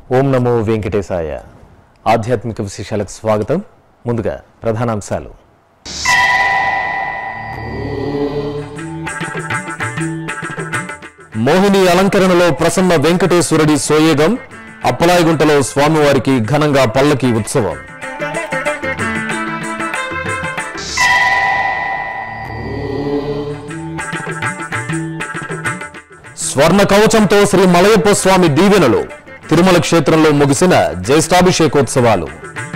ఓం నమో వెంకటేశాయ ఆధ్యాత్మిక విశేషాలకు స్వాగతం ముందుగా ప్రధానాంశాలు మోహిని అలంకరణలో ప్రసన్న వెంకటేశ్వరుడి సోయేగం అప్పలాయగుంటలో స్వామివారికి ఘనంగా పల్లకి ఉత్సవం స్వర్ణ కవచంతో శ్రీ మలయప్ప స్వామి దీవెనలు తిరుమల క్షేత్రంలో ముగిసిన జ్యేష్ఠాభిషేకోత్సవాలు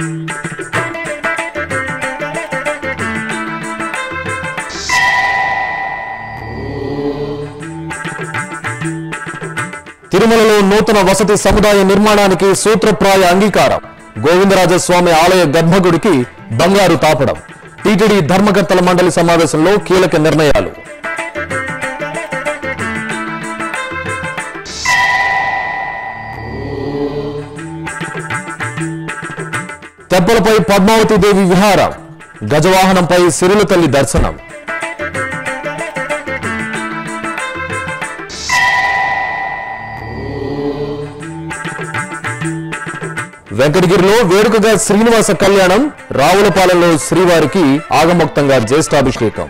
తిరుమలలో నూతన వసతి సముదాయ నిర్మాణానికి సూత్రప్రాయ అంగీకారం గోవిందరాజస్వామి ఆలయ గర్భగుడికి బంగారు తాపడం టీటీడీ ధర్మకర్తల మండలి సమావేశంలో కీలక నిర్ణయాలు తెప్పలపై పద్మావతి దేవి విహారం గజవాహనంపై సిరుల తల్లి దర్శనం వెంకటగిరిలో వేడుకగా శ్రీనివాస కళ్యాణం రావులపాలెంలో శ్రీవారికి ఆగమోక్తంగా జ్యేష్ఠాభిషేకం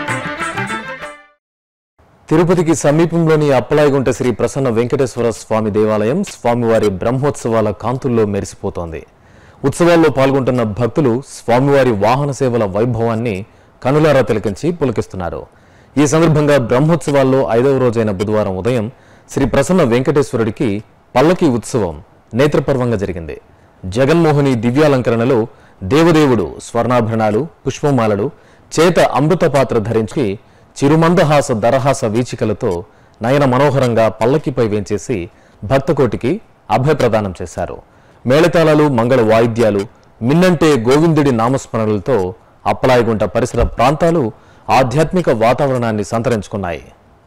తిరుపతికి సమీపంలోని అప్పలాయగుంట శ్రీ ప్రసన్న వెంకటేశ్వర స్వామి దేవాలయం స్వామివారి బ్రహ్మోత్సవాల కాంతుల్లో మెరిసిపోతోంది ఉత్సవాల్లో పాల్గొంటున్న భక్తులు స్వామివారి వాహన సేవల వైభవాన్ని కనులారా తిలకించి పులకిస్తున్నారు ఈ సందర్భంగా బ్రహ్మోత్సవాల్లో ఐదవ రోజైన బుధవారం ఉదయం శ్రీ ప్రసన్న వెంకటేశ్వరుడికి పల్లకి ఉత్సవం నేత్రపర్వంగా జరిగింది జగన్మోహిని దివ్యాలంకరణలో దేవదేవుడు స్వర్ణాభరణాలు పుష్పమాలలు చేత అమృత పాత్ర ధరించి చిరుమందహాస దరహాస వీచికలతో నయన మనోహరంగా పల్లకిపై వేంచేసి భక్తకోటికి అభయప్రదానం చేశారు మేళతాళాలు మంగళ వాయిద్యాలు మిన్నంటే గోవిందుడి నామస్మరణలతో అప్పలాయగుంట పరిసర ప్రాంతాలు ఆధ్యాత్మిక వాతావరణాన్ని సంతరించుకున్నాయి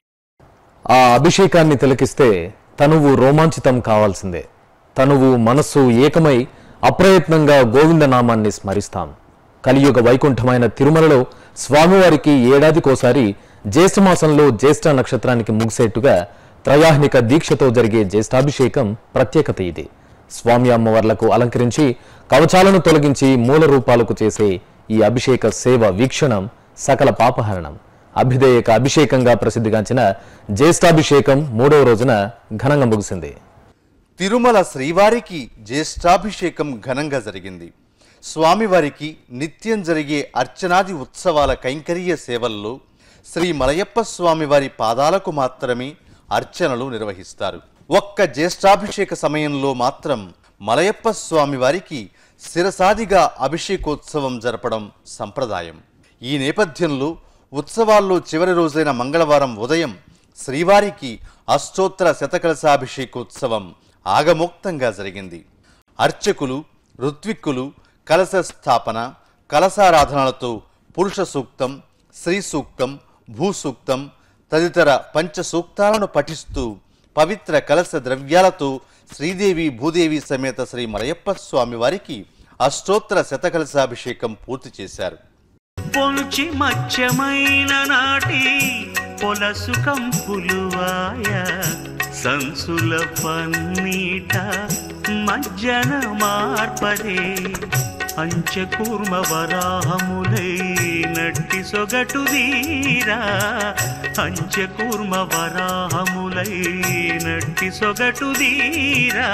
ఆ అభిషేకాన్ని తిలకిస్తే తనువు రోమాంచితం కావాల్సిందే తనువు మనస్సు ఏకమై అప్రయత్నంగా గోవిందనామాన్ని స్మరిస్తాం కలియుగ వైకుంఠమైన తిరుమలలో స్వామివారికి ఏడాదికోసారి జ్యేష్ఠమాసంలో జ్యేష్ఠ నక్షత్రానికి ముగిసేట్టుగా త్రయాహ్నిక దీక్షతో జరిగే జ్యేష్ఠాభిషేకం ప్రత్యేకత ఇది స్వామి అమ్మవార్లకు అలంకరించి కవచాలను తొలగించి మూల రూపాలకు చేసే ఈ అభిషేక సేవ వీక్షణం సకల పాపహరణం అభిధేయక అభిషేకంగా ప్రసిద్ధిగాంచిన జ్యేష్ఠాభిషేకం మూడవ రోజున ఘనంగా ముగిసింది తిరుమల శ్రీవారికి జ్యేష్ఠాభిషేకం ఘనంగా జరిగింది స్వామివారికి నిత్యం జరిగే అర్చనాది ఉత్సవాల కైంకర్య సేవల్లో శ్రీ మలయప్ప స్వామివారి పాదాలకు మాత్రమే అర్చనలు నిర్వహిస్తారు ఒక్క జ్యేష్ఠాభిషేక సమయంలో మాత్రం మలయప్ప స్వామివారికి శిరసాదిగా అభిషేకోత్సవం జరపడం సంప్రదాయం ఈ నేపథ్యంలో ఉత్సవాల్లో చివరి రోజైన మంగళవారం ఉదయం శ్రీవారికి అష్టోత్తర శతకలశాభిషేకోత్సవం ఆగమోక్తంగా జరిగింది అర్చకులు ఋత్విక్కులు కలశ స్థాపన కలశారాధనలతో పురుష సూక్తం శ్రీ సూక్తం భూసూక్తం తదితర పంచ సూక్తాలను పఠిస్తూ పవిత్ర కలశ ద్రవ్యాలతో శ్రీదేవి భూదేవి సమేత శ్రీ మలయప్ప స్వామి వారికి అష్టోత్తర శతకలశాభిషేకం పూర్తి చేశారు పొంచి మత్స్యమైన నాటి పొలసు కంపులువాయ సంసుల పన్నీట మజ్జన మార్పదే అంచకూర్మ వరాహములై నట్టి సొగటు దీరా అంచకూర్మ వరాహములై నట్టి సొగటు దీరా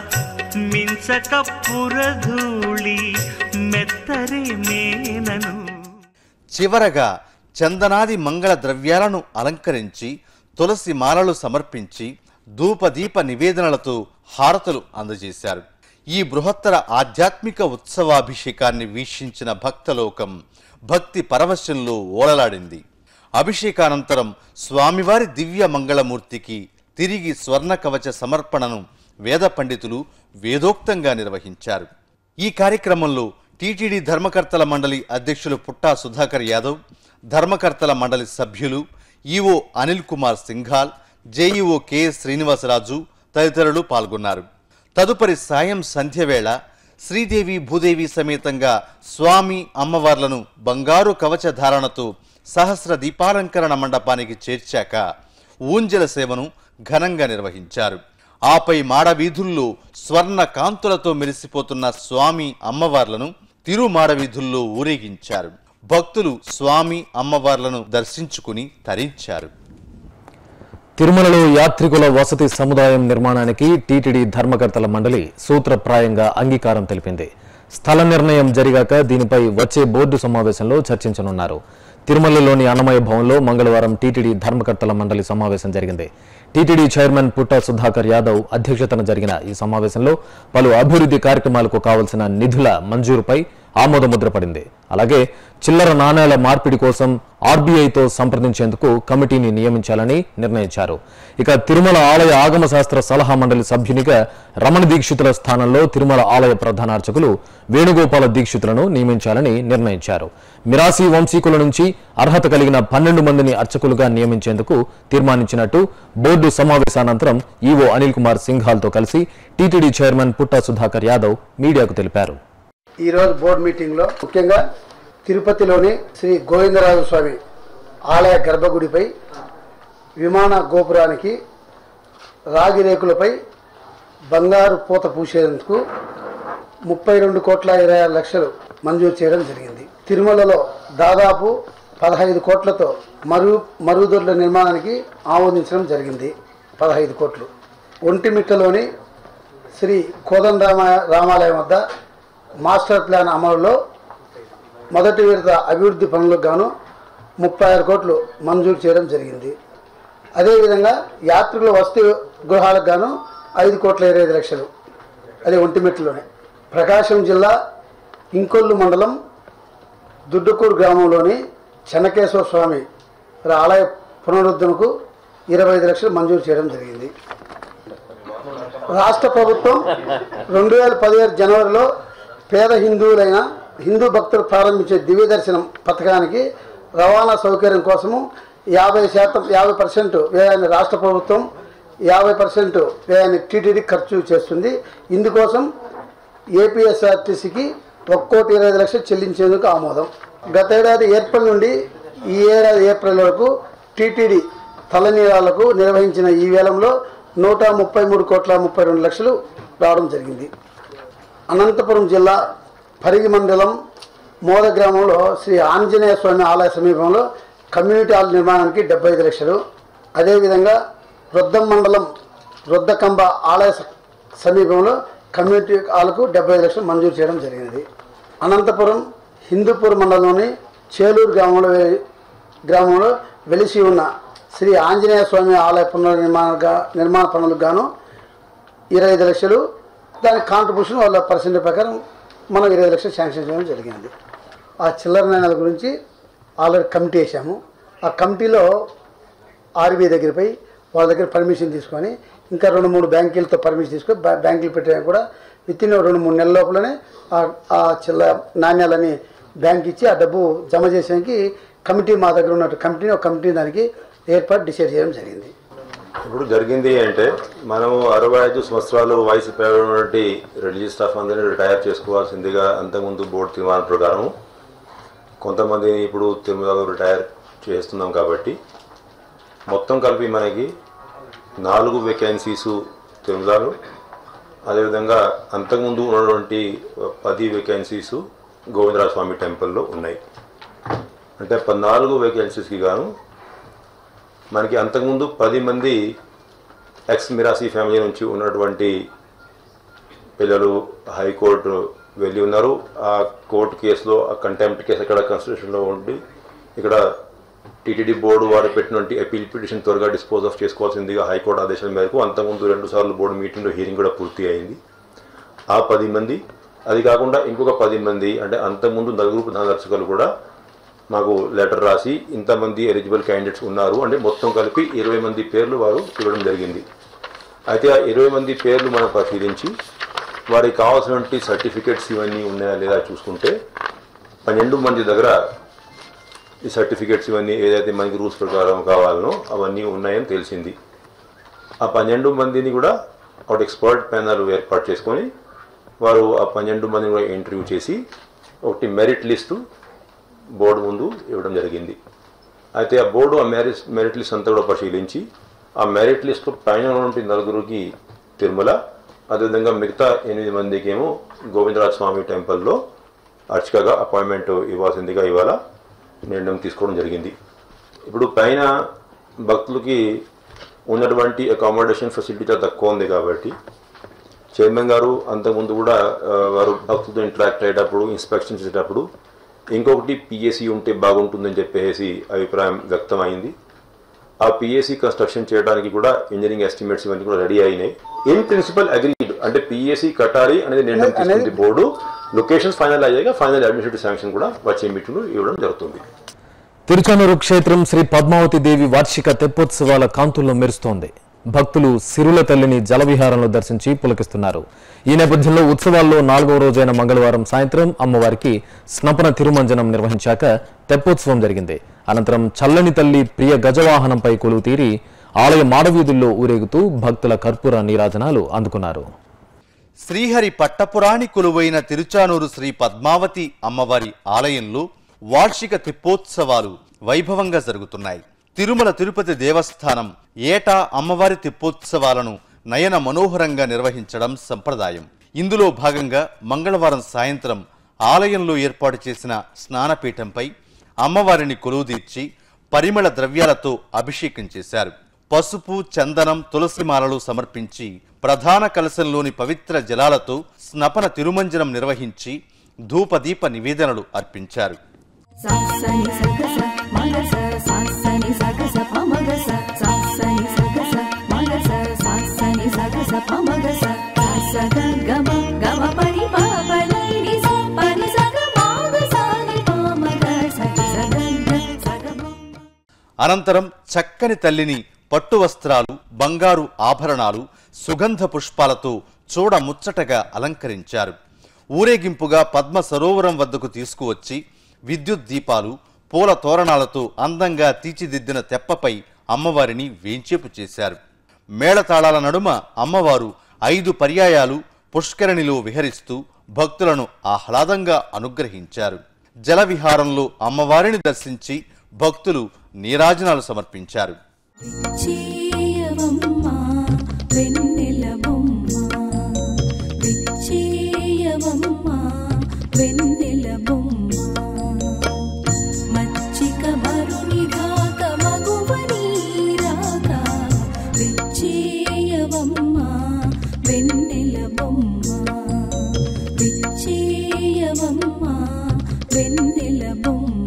మించకప్పుర ధూళి మెత్తరే మేనను చివరగా చందనాది మంగళ ద్రవ్యాలను అలంకరించి తులసి మాలలు సమర్పించి ధూపదీప నివేదనలతో హారతులు అందజేశారు ఈ బృహత్తర ఆధ్యాత్మిక ఉత్సవాభిషేకాన్ని వీక్షించిన భక్తలోకం భక్తి పరవశంలో ఓలలాడింది అభిషేకానంతరం స్వామివారి దివ్య మంగళమూర్తికి తిరిగి స్వర్ణ కవచ సమర్పణను వేద పండితులు వేదోక్తంగా నిర్వహించారు ఈ కార్యక్రమంలో టీటీడీ ధర్మకర్తల మండలి అధ్యక్షులు పుట్టా సుధాకర్ యాదవ్ ధర్మకర్తల మండలి సభ్యులు EO Anil Kumar Singhal JEO KS Srinivasaraju తదితరులు పాల్గొన్నారు తదుపరి సాయం సంధ్యవేళ శ్రీదేవి భూదేవి సమేతంగా స్వామి అమ్మవార్లను బంగారు కవచ ధారణతో సహస్ర దీపాలంకరణ మండపానికి చేర్చాక ఊంజల సేవను ఘనంగా నిర్వహించారు ఆపై మాడవీధుల్లో స్వర్ణ కాంతులతో మెరిసిపోతున్న స్వామి అమ్మవార్లను తిరుమాడవీధుల్లో ఊరేగించారు భక్తులు స్వామి అమ్మవార్లను దర్శించుకుని తరించారు తిరుమలలో యాత్రికుల వసతి సముదాయం నిర్మాణానికి టీటీడీ ధర్మకర్తల మండలి సూత్రప్రాయంగా అంగీకారం తెలిపింది స్థల నిర్ణయం జరిగాక దీనిపై వచ్చే బోర్డు సమావేశంలో చర్చించనున్నారు తిరుమలలోని అన్నమయ భవన్లో మంగళవారం టీటీడీ ధర్మకర్తల మండలి సమావేశం జరిగింది టీటీడీ చైర్మన్ పుట్ట సుధాకర్ యాదవ్ అధ్యక్షతన జరిగిన ఈ సమావేశంలో పలు అభివృద్ధి కార్యక్రమాలకు కావలసిన నిధుల మంజూరుపై ఆమోదముద్ర పడింది అలాగే చిల్లర నాణేల మార్పిడి కోసం ఆర్బీఐతో సంప్రదించేందుకు కమిటీని నియమించాలని నిర్ణయించారు ఇక తిరుమల ఆలయ ఆగమ శాస్త్ర సలహా మండలి సభ్యునిగా రమణ దీక్షితుల స్థానంలో తిరుమల ఆలయ ప్రధానార్చకులు వేణుగోపాల దీక్షితులను నియమించాలని నిర్ణయించారు మిరాసి వంశీకుల నుంచి అర్హత కలిగిన పన్నెండు మందిని అర్చకులుగా నియమించేందుకు తీర్మానించినట్టు బోర్డు సమావేశానంతరం ఈవో అనిల్ కుమార్ సింఘాల్తో కలిసి టీటీడీ చైర్మన్ పుట్టా సుధాకర్ యాదవ్ మీడియాకు తెలిపారు ఈరోజు బోర్డు మీటింగ్లో ముఖ్యంగా తిరుపతిలోని శ్రీ గోవిందరాజ స్వామి ఆలయ గర్భగుడిపై విమాన గోపురానికి రాగి రేకులపై బంగారు పూత పూసేందుకు ముప్పై రెండు కోట్ల ఇరవై ఆరు లక్షలు మంజూరు చేయడం జరిగింది తిరుమలలో దాదాపు పదహైదు కోట్లతో మరు మరుగుదొడ్ల నిర్మాణానికి ఆమోదించడం జరిగింది పదహైదు కోట్లు ఒంటిమిట్టలోని శ్రీ కోదండరామ రామాలయం వద్ద మాస్టర్ ప్లాన్ అమలులో మొదటి విడత అభివృద్ధి పనులకు గాను ముప్పై ఆరు కోట్లు మంజూరు చేయడం జరిగింది అదేవిధంగా యాత్రికుల వసతి గృహాలకు గాను ఐదు కోట్ల ఇరవై ఐదు లక్షలు అదే ఒంటిమిట్టలోనే ప్రకాశం జిల్లా ఇంకొల్లు మండలం దుడ్డుకూరు గ్రామంలోని చెన్నకేశ్వర స్వామి వారి ఆలయ పునరుద్ధరణకు ఇరవై ఐదు లక్షలు మంజూరు చేయడం జరిగింది రాష్ట్ర ప్రభుత్వం రెండు వేల పదిహేడు జనవరిలో పేద హిందువులైన హిందూ భక్తులు ప్రారంభించే దివ్య దర్శనం పథకానికి రవాణా సౌకర్యం కోసము యాభై శాతం యాభై పర్సెంట్ వ్యయాన్ని రాష్ట్ర ప్రభుత్వం యాభై పర్సెంట్ వ్యయాన్ని టీటీడీ ఖర్చు చేస్తుంది ఇందుకోసం ఏపీఎస్ఆర్టీసీకి ఒక్కోటి ఇరవై ఐదు లక్షలు చెల్లించేందుకు ఆమోదం గత ఏడాది ఏప్రిల్ నుండి ఈ ఏడాది ఏప్రిల్ వరకు టీటీడీ తలనీలాలకు నిర్వహించిన ఈ వేలంలో నూట ముప్పై మూడు కోట్ల ముప్పై రెండు లక్షలు రావడం జరిగింది అనంతపురం జిల్లా పరిగి మండలం మోద గ్రామంలో శ్రీ ఆంజనేయ స్వామి ఆలయ సమీపంలో కమ్యూనిటీ హాల్ నిర్మాణానికి డెబ్బై ఐదు లక్షలు అదేవిధంగా రొద్దం మండలం రొద్దకంబ ఆలయ స- సమీపంలో కమ్యూనిటీ హాల్కు డెబ్బై ఐదు లక్షలు మంజూరు చేయడం జరిగినది అనంతపురం హిందూపూర్ మండలంలోని చేలూరు గ్రామంలో వే- గ్రామంలో వెలిసి ఉన్న శ్రీ ఆంజనేయ స్వామి ఆలయ పునర్నిర్మాణ గా- నిర్మాణ పనులకు గాను ఇరవై ఐదు లక్షలు దాని కాంట్రిబ్యూషన్ వాళ్ళ పర్సెంట్ ప్రకారం మనం ఇరవై లక్షలు శాంక్షన్ చేయడం జరిగింది ఆ చిల్లర నాణ్యాల గురించి ఆల్రెడీ కమిటీ వేసాము ఆ కమిటీలో ఆర్బీఐ దగ్గరపై వాళ్ళ దగ్గర పర్మిషన్ తీసుకొని ఇంకా రెండు మూడు బ్యాంకులతో పర్మిషన్ తీసుకొని బ్యా- బ్యాంకులు పెట్టడానికి కూడా విత్ ఇన్ రెండు మూడు నెలల లోపలనే ఆ- ఆ చిల్ల నాణ్యాలని బ్యాంక్ ఇచ్చి ఆ డబ్బు జమ చేసేకి కమిటీ మా దగ్గర ఉన్నట్టు కమిటీని ఒక కమిటీ దానికి ఏర్పాటు డిసైడ్ చేయడం జరిగింది ఇప్పుడు జరిగింది అంటే మనము అరవై ఐదు సంవత్సరాలు వయసు పెరిగినటువంటి రిలీజియస్ స్టాఫ్ అందరినీ రిటైర్ చేసుకోవాల్సిందిగా అంతకుముందు బోర్డు తీర్మానం ప్రకారం కొంతమందిని ఇప్పుడు తిరుమలలో రిటైర్ చేస్తున్నాం కాబట్టి మొత్తం కలిపి మనకి నాలుగు వేకెన్సీస్ తిరుమలలో అదేవిధంగా అంతకుముందు ఉన్నటువంటి పది వేకెన్సీస్ గోవిందరాజ స్వామి టెంపుల్లో ఉన్నాయి అంటే పద్నాలుగు వేకెన్సీస్కి గాను మనకి అంతకుముందు పది మంది ఎక్స్ మిరాసి ఫ్యామిలీ నుంచి ఉన్నటువంటి పిల్లలు హైకోర్టు వెళ్ళి ఉన్నారు ఆ కోర్టు కేసులో ఆ కంటెంప్ట్ కేసు అక్కడ కాన్స్టిట్యూషన్లో ఉండి ఇక్కడ టీటీడీ బోర్డు వారు పెట్టినటువంటి అపీల్ పిటిషన్ త్వరగా డిస్పోజ్ ఆఫ్ చేసుకోవాల్సిందిగా హైకోర్టు ఆదేశాల మేరకు అంతకుముందు రెండు సార్లు బోర్డు మీటింగ్లో హీరింగ్ కూడా పూర్తి అయింది ఆ పది మంది అది కాకుండా ఇంకొక పది మంది అంటే అంతకుముందు నలుగురు ప్రధాన దర్శకులు కూడా మాకు లెటర్ రాసి ఇంతమంది ఎలిజిబుల్ క్యాండిడేట్స్ ఉన్నారు అంటే మొత్తం కలిపి ఇరవై మంది పేర్లు వారు ఇవ్వడం జరిగింది అయితే ఆ ఇరవై మంది పేర్లు మనం పరిశీలించి వారికి కావాల్సినటువంటి సర్టిఫికేట్స్ ఇవన్నీ ఉన్నాయా లేదా చూసుకుంటే పన్నెండు మంది దగ్గర ఈ సర్టిఫికేట్స్ ఇవన్నీ ఏదైతే మనకి రూల్స్ ప్రకారం కావాలనో అవన్నీ ఉన్నాయని తెలిసింది ఆ పన్నెండు మందిని కూడా ఒక ఎక్స్పర్ట్ ప్యానల్ ఏర్పాటు చేసుకొని వారు ఆ పన్నెండు మందిని కూడా ఇంటర్వ్యూ చేసి ఒకటి మెరిట్ లిస్టు బోర్డు ముందు ఇవ్వడం జరిగింది అయితే ఆ బోర్డు ఆ మెరిట్ మెరిట్ లిస్ట్ అంతా కూడా పరిశీలించి ఆ మెరిట్ లిస్ట్ పైన ఉన్నటువంటి నలుగురికి తిరుమల అదేవిధంగా మిగతా ఎనిమిది మందికి ఏమో గోవిందరాజ స్వామి టెంపుల్లో అర్చకగా అపాయింట్మెంట్ ఇవ్వాల్సిందిగా ఇవాళ నిర్ణయం తీసుకోవడం జరిగింది ఇప్పుడు పైన భక్తులకి ఉన్నటువంటి అకామిడేషన్ ఫెసిలిటీ చాలా తక్కువ ఉంది కాబట్టి చైర్మన్ గారు అంతకుముందు కూడా ఆ, వారు భక్తులతో ఇంటరాక్ట్ అయ్యేటప్పుడు ఇన్స్పెక్షన్ చేసేటప్పుడు ఇంకొకటి పిఎస్సి ఉంటే బాగుంటుందని చెప్పేసి అభిప్రాయం వ్యక్తమైంది ఆ పిఎస్సి కన్స్ట్రక్షన్ చేయడానికి కూడా ఇంజనీరింగ్ ఎస్టిమేట్స్ ఇవన్నీ కూడా రెడీ అయినాయి ఇన్ ప్రిన్సిపల్ అగ్రీడ్ అంటే పిఎస్సి కట్టాలి అనేది నిర్ణయం తీసుకుంది బోర్డు లొకేషన్స్ ఫైనల్ అయ్యాక ఫైనల్ అడ్మినిస్ట్రేటివ్ శాంక్షన్ కూడా వచ్చే మీటింగ్ ఇవ్వడం జరుగుతుంది తిరుచానూరు క్షేత్రం శ్రీ పద్మావతి దేవి వార్షిక తెప్పోత్సవాల కాంతుల్లో మెరుస్తోంది భక్తులు సిరుల తల్లిని జలవిహారంలో దర్శించి పులకిస్తున్నారు ఈ నేపథ్యంలో ఉత్సవాల్లో నాలుగవ రోజైన మంగళవారం సాయంత్రం అమ్మవారికి స్నపన తిరుమంజనం నిర్వహించాక తెప్పోత్సవం జరిగింది అనంతరం చల్లని తల్లి ప్రియ గజవాహనంపై కొలువు తీరి ఆలయ మాడవీధుల్లో ఊరేగుతూ భక్తుల కర్పూర నీరాజనాలు అందుకున్నారు శ్రీహరి పట్టపురాణి కొలువైన తిరుచానూరు శ్రీ పద్మావతి అమ్మవారి ఆలయంలో వార్షిక తెప్పోత్సవాలు వైభవంగా జరుగుతున్నాయి తిరుమల తిరుపతి దేవస్థానం ఏటా అమ్మవారి తెప్పోత్సవాలను నయన మనోహరంగా నిర్వహించడం సంప్రదాయం ఇందులో భాగంగా మంగళవారం సాయంత్రం ఆలయంలో ఏర్పాటు చేసిన స్నానపీఠంపై అమ్మవారిని కొలువుదీర్చి పరిమళ ద్రవ్యాలతో అభిషేకం చేశారు పసుపు చందనం తులసిమాలలు సమర్పించి ప్రధాన కలశంలోని పవిత్ర జలాలతో స్నపన తిరుమంజనం నిర్వహించి ధూపదీప నివేదనలు అర్పించారు సాసని సగస మగస సాసని సగస పమగస సాసని సగస మగస సాసని సగస పమగస సగ గమ గమ పరి పాపని నిస పరి సగ మాగ సాని పామగ సగ సగ గ సగ మ అనంతరం చక్కని తల్లిని పట్టు వస్త్రాలు బంగారు ఆభరణాలు సుగంధ పుష్పాలతో చూడ ముచ్చటగా అలంకరించారు ఊరేగింపుగా పద్మ సరోవరం వద్దకు తీసుకువచ్చి విద్యుత్ దీపాలు పూల తోరణాలతో అందంగా తీర్చిదిద్దిన తెప్పపై అమ్మవారిని వేంచేపు చేశారు మేళతాళాల నడుమ అమ్మవారు ఐదు పర్యాయాలు పుష్కరిణిలో విహరిస్తూ భక్తులను ఆహ్లాదంగా అనుగ్రహించారు జలవిహారంలో అమ్మవారిని దర్శించి భక్తులు నీరాజనాలు సమర్పించారు విచ్చేయవమ్మ వెన్నెల బొమ్మ విచ్చేయవమ్మ వెన్నెల బొమ్మ మచ్చిక మరునిధాక మగువని రాక విచ్చేయవమ్మ వెన్నెల బొమ్మ విచ్చేయవమ్మ వెన్నెల బొమ్మ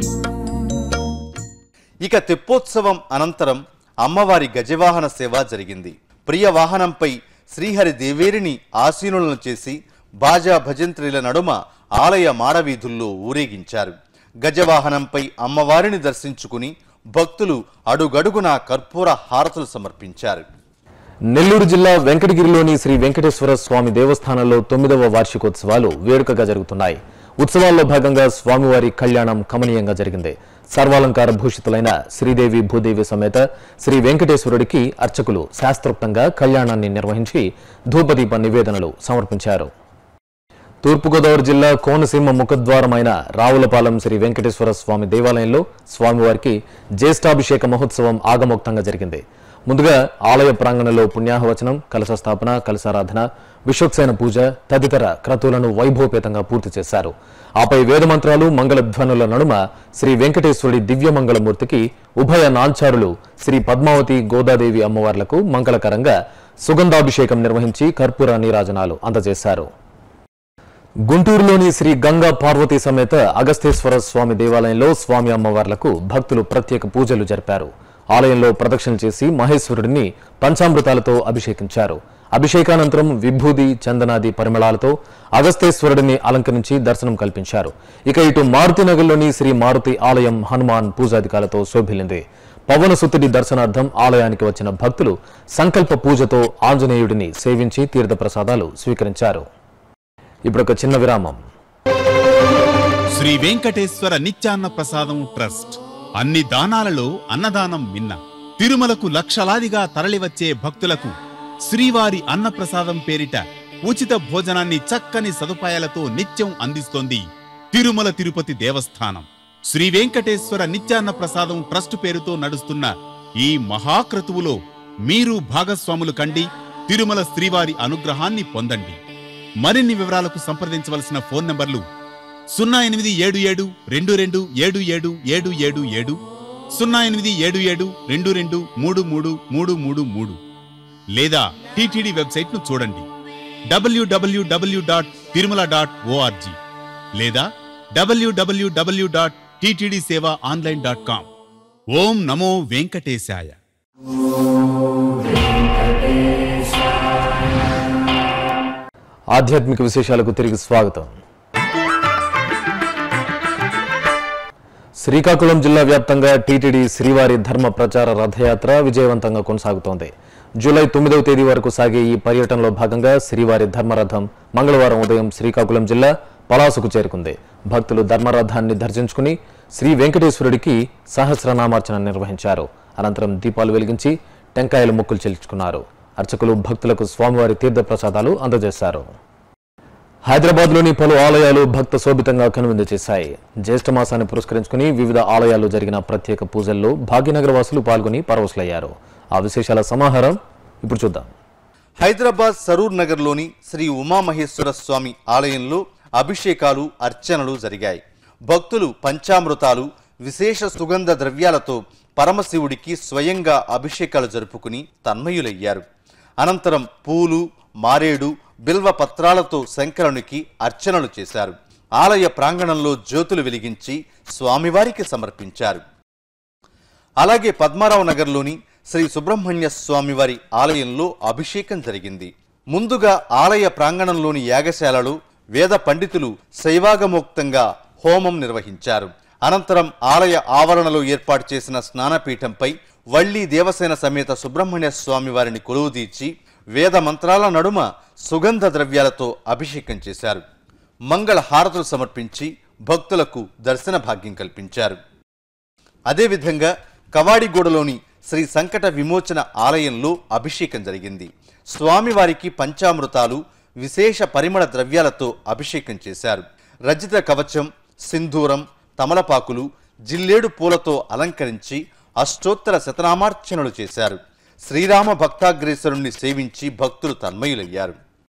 ఇక తెప్పోత్సవం అనంతరం అమ్మవారి గజవాహన సేవ జరిగింది ప్రియ వాహనంపై శ్రీహరి దేవేరిని ఆసీనులను చేసి బాజా భజంత్రిల నడుమ ఆలయ మాడవీధుల్లో ఊరేగించారు గజవాహనంపై అమ్మవారిని దర్శించుకుని భక్తులు అడుగడుగునా కర్పూర హారతులు సమర్పించారు నెల్లూరు జిల్లా వెంకటగిరిలోని శ్రీ వెంకటేశ్వర స్వామి దేవస్థానంలో తొమ్మిదవ వార్షికోత్సవాలు వేడుకగా జరుగుతున్నాయి ఉత్సవాల్లో భాగంగా స్వామివారి కళ్యాణం కమనీయంగా జరిగింది సర్వాలంకార భూషితులైన శ్రీదేవి భూదేవి సమేత శ్రీ వెంకటేశ్వరుడికి అర్చకులు శాస్త్రోక్తంగా కళ్యాణాన్ని నిర్వహించి ధూపదీప నివేదనలు సమర్పించారు తూర్పుగోదావరి జిల్లా కోనసీమ ముఖద్వారమైన రావులపాలెం శ్రీ వెంకటేశ్వర స్వామి దేవాలయంలో స్వామివారికి జ్యేష్ఠాభిషేక మహోత్సవం ఆగమోక్తంగా జరిగింది ముందుగా ఆలయ ప్రాంగణంలో పుణ్యాహవచనం కలశ స్థాపన కలశారాధన విశ్వక్సేన పూజ తదితర క్రతువులను వైభవపేతంగా పూర్తి చేశారు ఆపై వేదమంత్రాలు మంగళధ్వనుల నడుమ శ్రీ వెంకటేశ్వరుడి దివ్యమంగళమూర్తికి ఉభయ నాంచారులు శ్రీ పద్మావతి గోదాదేవి అమ్మవార్లకు మంగళకరంగా సుగంధాభిషేకం నిర్వహించి కర్పూర నీరాజనాలు అందజేశారు గుంటూరులోని శ్రీ గంగా పార్వతీ సమేత అగస్తేశ్వర స్వామి దేవాలయంలో స్వామి అమ్మవార్లకు భక్తులు ప్రత్యేక పూజలు జరిపారు ఆలయంలో ప్రదక్షిణ చేసి మహేశ్వరుడిని పంచామృతాలతో అభిషేకించారు అభిషేకానంతరం విభూది చందనాది పరిమళాలతో అగస్తేశ్వరుడిని అలంకరించి దర్శనం కల్పించారు ఇక ఇటు మారుతినగర్లోని శ్రీ మారుతి ఆలయం హనుమాన్ పూజాధికాలతో శోభిల్లింది పవనసుతుడి దర్శనార్థం ఆలయానికి వచ్చిన భక్తులు సంకల్ప పూజతో ఆంజనేయుడిని సేవించి తీర్థప్రసాదాలు స్వీకరించారు ఇప్పుడు ఒక చిన్న విరామం శ్రీ వెంకటేశ్వర నిత్యాన్న ప్రసాదం ట్రస్ట్ అన్ని దానాలలో అన్నదానం మిన్న తిరుమలకు లక్షలాదిగా తరలివచ్చే భక్తులకు శ్రీవారి అన్నప్రసాదం పేరిట ఉచిత భోజనాన్ని చక్కని సదుపాయాలతో నిత్యం అందిస్తోంది తిరుమల తిరుపతి దేవస్థానం శ్రీ వెంకటేశ్వర నిత్యాన్న ప్రసాదం ట్రస్ట్ పేరుతో నడుస్తున్న ఈ మహాక్రతువులో మీరు భాగస్వాములు కండి తిరుమల శ్రీవారి అనుగ్రహాన్ని పొందండి మరిన్ని వివరాలకు సంప్రదించవలసిన ఫోన్ నంబర్లు సున్నా ఎనిమిది ఏడు ఏడు రెండు రెండు ఏడు ఏడు ఏడు ఏడు ఏడు సున్నా ఎనిమిది ఏడు ఏడు రెండు రెండు మూడు మూడు మూడు మూడు మూడు లేదా టీటీడీ వెబ్సైట్ ను చూడండి W W W dot Tirumala dot O R G లేదా W W W dot TTD seva online dot com ఓం నమో వెంకటేశాయ ఆధ్యాత్మిక విశేషాలకు తిరిగి స్వాగతం శ్రీకాకుళం జిల్లా వ్యాప్తంగా టీటీడీ శ్రీవారి ధర్మ ప్రచార రథయాత్ర విజయవంతంగా కొనసాగుతోంది జూలై తొమ్మిదవ తేదీ వరకు సాగే ఈ పర్యటనలో భాగంగా శ్రీవారి ధర్మరథం మంగళవారం ఉదయం శ్రీకాకుళం జిల్లా పలాసుకు చేరుకుంది భక్తులు ధర్మరథాన్ని దర్శించుకుని శ్రీ వెంకటేశ్వరుడికి సహస్రనామార్చన నిర్వహించారు అనంతరం దీపాలు వెలిగించి టెంకాయలు మొక్కులు చెల్లించుకున్నారు అర్చకులు భక్తులకు స్వామివారి తీర్థ ప్రసాదాలు అందజేశారు హైదరాబాద్లోని పలు ఆలయాలు భక్త శోభితంగా కనువిందు చేశాయి జ్యేష్ఠ మాసాన్ని పురస్కరించుకుని వివిధ ఆలయాల్లో జరిగిన ప్రత్యేక పూజల్లో భాగ్యనగర వాసులు పాల్గొని పరవశులయ్యారు ఆ విశేషాల సమాహారం ఇప్పుడు చూద్దాం హైదరాబాద్ సరూర్ నగర్లోని శ్రీ ఉమామహేశ్వర స్వామి ఆలయంలో అభిషేకాలు అర్చనలు జరిగాయి భక్తులు పంచామృతాలు విశేష సుగంధ ద్రవ్యాలతో పరమశివుడికి స్వయంగా అభిషేకాలు జరుపుకుని తన్మయులయ్యారు అనంతరం పూలు మారేడు బిల్వ పత్రాలతో శంకరునికి అర్చనలు చేశారు ఆలయ ప్రాంగణంలో జ్యోతులు వెలిగించి స్వామివారికి సమర్పించారు అలాగే పద్మారావు నగర్లోని శ్రీ సుబ్రహ్మణ్య స్వామివారి ఆలయంలో అభిషేకం జరిగింది ముందుగా ఆలయ ప్రాంగణంలోని యాగశాలలో వేద పండితులు శైవాగమోక్తంగా హోమం నిర్వహించారు అనంతరం ఆలయ ఆవరణలో ఏర్పాటు చేసిన స్నానపీఠంపై వళ్ళీ దేవసేన సమేత సుబ్రహ్మణ్య స్వామివారిని కొలువుదీర్చి వేద మంత్రాల నడుమ సుగంధ ద్రవ్యాలతో అభిషేకం చేశారు మంగళ హారతులు సమర్పించి భక్తులకు దర్శన భాగ్యం కల్పించారు అదేవిధంగా కవాడిగూడలోని శ్రీ సంకట విమోచన ఆలయంలో అభిషేకం జరిగింది స్వామివారికి పంచామృతాలు విశేష పరిమళ ద్రవ్యాలతో అభిషేకం చేశారు రజిత కవచం సింధూరం తమలపాకులు జిల్లేడు పూలతో అలంకరించి అష్టోత్తర శతనామార్చనలు చేశారు శ్రీరామ భక్తాగ్రేసరుణ్ణి సేవించి భక్తులు తన్మయులయ్యారు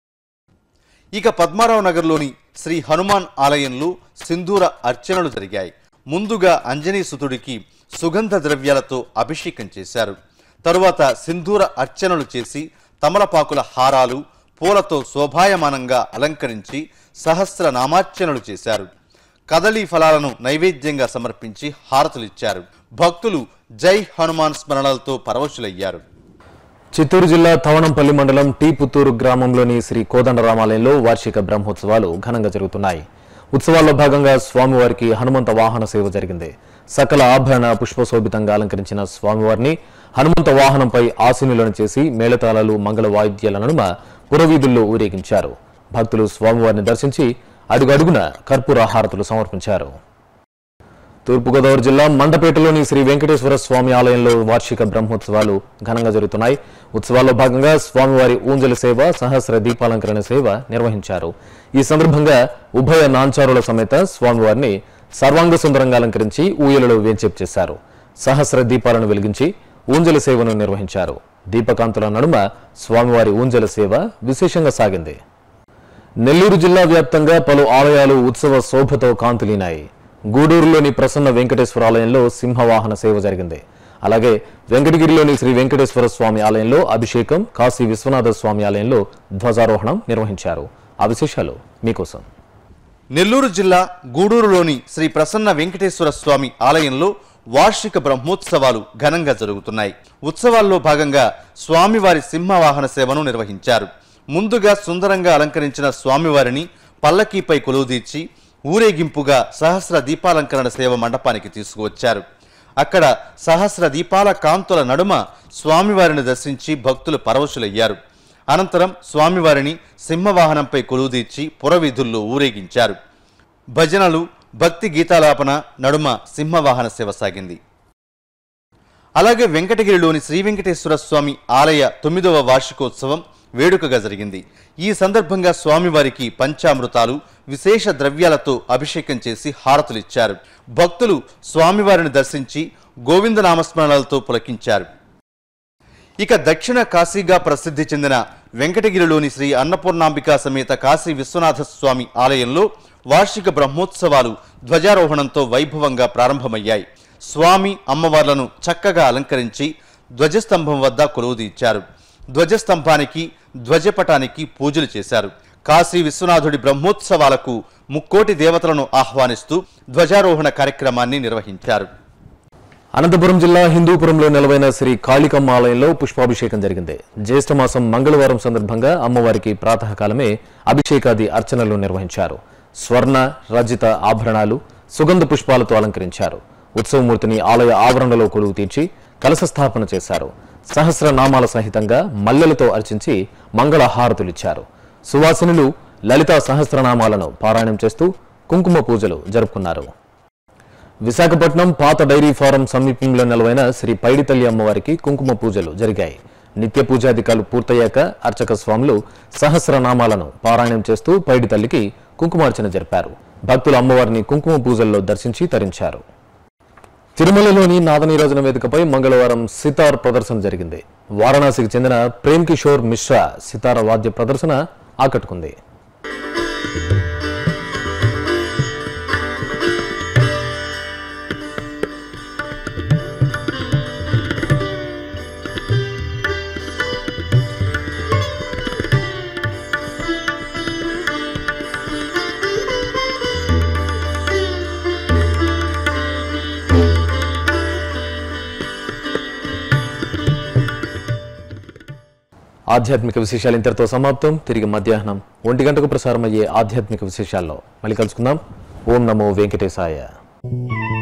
ఇక పద్మారావు నగర్లోని శ్రీ హనుమాన్ ఆలయంలో సింధూర అర్చనలు జరిగాయి ముందుగా అంజనీ సుతుడికి సుగంధ ద్రవ్యాలతో అభిషేకం చేశారు తరువాత సింధూర అర్చనలు చేసి తమలపాకుల హారాలు పూలతో శోభాయమానంగా అలంకరించి సహస్ర నామార్చనలు చేశారు కదలీ ఫలాలను నైవేద్యంగా సమర్పించి హారతులిచ్చారు భక్తులు జై హనుమాన్ స్మరణలతో పరవశులయ్యారు చిత్తూరు జిల్లా తవణంపల్లి మండలం టీ పుత్తూరు గ్రామంలోని శ్రీ కోదండరామాలయంలో వార్షిక బ్రహ్మోత్సవాలు ఘనంగా జరుగుతున్నాయి ఉత్సవాల్లో భాగంగా స్వామివారికి హనుమంత వాహన సేవ జరిగింది సకల ఆభరణ పుష్పశోభితంగా అలంకరించిన స్వామివారిని హనుమంత వాహనంపై ఆశీనులను చేసి మేళతాళాలు మంగళ వాయిద్యాల నడుమ పురవీధుల్లో ఊరేగించారు భక్తులు స్వామివారిని దర్శించి అడుగడుగున కర్పూర హారతులు సమర్పించారు తూర్పుగోదావరి జిల్లా మండపేటలోని శ్రీ వెంకటేశ్వర స్వామి ఆలయంలో వార్షిక బ్రహ్మోత్సవాలు ఘనంగా జరుగుతున్నాయి ఉత్సవాల్లో భాగంగా స్వామివారి ఊంజల సేవ సహస్ర దీపాలంకరణ సేవ నిర్వహించారు ఈ సందర్భంగా ఉభయ నాంచారుల సమేత స్వామివారిని సర్వాంగ సుందరంగా అలంకరించి ఊయలలో వేంచేపు చేశారు సహస్ర దీపాలను వెలిగించి ఊంజల సేవను నిర్వహించారు దీపకాంతుల నడుమ స్వామివారి ఊంజల సేవ విశేషంగా సాగింది నెల్లూరు జిల్లా వ్యాప్తంగా పలు ఆలయాలు ఉత్సవ శోభతో కాంతులీనాయి గూడూరులోని ప్రసన్న వెంకటేశ్వర ఆలయంలో సింహవాహన సేవ జరిగింది అలాగే వెంకటగిరిలోని శ్రీ వెంకటేశ్వర స్వామి ఆలయంలో అభిషేకం కాశీ విశ్వనాథ స్వామి ఆలయంలో ధ్వజారోహణం నిర్వహించారు ఆ విశేషాలు మీకోసం నెల్లూరు జిల్లా గూడూరులోని శ్రీ ప్రసన్న వెంకటేశ్వర స్వామి ఆలయంలో వార్షిక బ్రహ్మోత్సవాలు ఘనంగా జరుగుతున్నాయి ఉత్సవాల్లో భాగంగా స్వామివారి సింహవాహన సేవను నిర్వహించారు ముందుగా సుందరంగా అలంకరించిన స్వామివారిని పల్లకీపై కొలువుదీర్చి ఊరేగింపుగా సహస్ర దీపాలంకరణ సేవ మండపానికి తీసుకువచ్చారు అక్కడ సహస్ర దీపాల కాంతుల నడుమ స్వామివారిని దర్శించి భక్తులు పరవశులయ్యారు అనంతరం స్వామివారిని సింహవాహనంపై కొలువుదీర్చి పురవీధుల్లో ఊరేగించారు భజనలు భక్తి గీతాలాపన నడుమ సింహవాహన సేవ సాగింది అలాగే వెంకటగిరిలోని శ్రీ వెంకటేశ్వర స్వామి ఆలయ తొమ్మిదవ వార్షికోత్సవం వేడుకగా జరిగింది ఈ సందర్భంగా స్వామివారికి పంచామృతాలు విశేష ద్రవ్యాలతో అభిషేకం చేసి హారతులిచ్చారు భక్తులు స్వామివారిని దర్శించి గోవింద నామస్మరణలతో పులకించారు ఇక దక్షిణ కాశీగా ప్రసిద్ధి చెందిన వెంకటగిరిలోని శ్రీ అన్నపూర్ణాంబికా సమేత కాశీ విశ్వనాథ స్వామి ఆలయంలో వార్షిక బ్రహ్మోత్సవాలు ధ్వజారోహణంతో వైభవంగా ప్రారంభమయ్యాయి స్వామి అమ్మవార్లను చక్కగా అలంకరించి ధ్వజస్తంభం వద్ద కొలువుదీర్చారు ధ్వజస్తంభానికి ధ్వజపటానికి పూజలు చేశారు కాశీ విశ్వనాథుడి బ్రహ్మోత్సవాలకు ముక్కోటి దేవతలను ఆహ్వానిస్తూ ధ్వజారోహణ కార్యక్రమాన్ని నిర్వహించారు అనంతపురం జిల్లా హిందూపురంలో నెలవైన శ్రీ కాళికమ్మ ఆలయంలో పుష్పాభిషేకం జరిగింది జ్యేష్ఠమాసం మంగళవారం సందర్భంగా అమ్మవారికి ప్రాతకాలమే అభిషేకాది అర్చనలు నిర్వహించారు స్వర్ణ రజిత ఆభరణాలు సుగంధ పుష్పాలతో అలంకరించారు ఉత్సవమూర్తిని ఆలయ ఆవరణలో కొలువు తీర్చి కలశ స్థాపన చేశారు సహస్రనామాల సహితంగా మల్లెలతో అర్చించి మంగళ హారతులిచ్చారు సువాసినులు లలితా సహస్రనామాలను పారాయణం చేస్తూ కుంకుమ పూజలు జరుపుకున్నారు విశాఖపట్నం పాత డైరీ ఫారం సమీపంలో నెలవైన శ్రీ పైడితల్లి అమ్మవారికి కుంకుమ పూజలు జరిగాయి నిత్య పూజాధికారులు పూర్తయ్యాక అర్చక స్వాములు సహస్రనామాలను పారాయణం చేస్తూ పైడితల్లికి కుంకుమార్చన జరిపారు భక్తులు అమ్మవారిని కుంకుమ పూజల్లో దర్శించి తరించారు తిరుమలలోని నాదనీరాజన వేదికపై మంగళవారం సితార్ ప్రదర్శన జరిగింది వారణాసికి చెందిన ప్రేమ్ కిషోర్ మిశ్రా సితార వాద్య ప్రదర్శన ఆకట్టుకుంది ఆధ్యాత్మిక విశేషాలు ఇంతటితో సమాప్తం తిరిగి మధ్యాహ్నం ఒంటి గంటకు ప్రసారమయ్యే ఆధ్యాత్మిక విశేషాల్లో మళ్ళీ కలుసుకుందాం ఓం నమో వెంకటేశాయ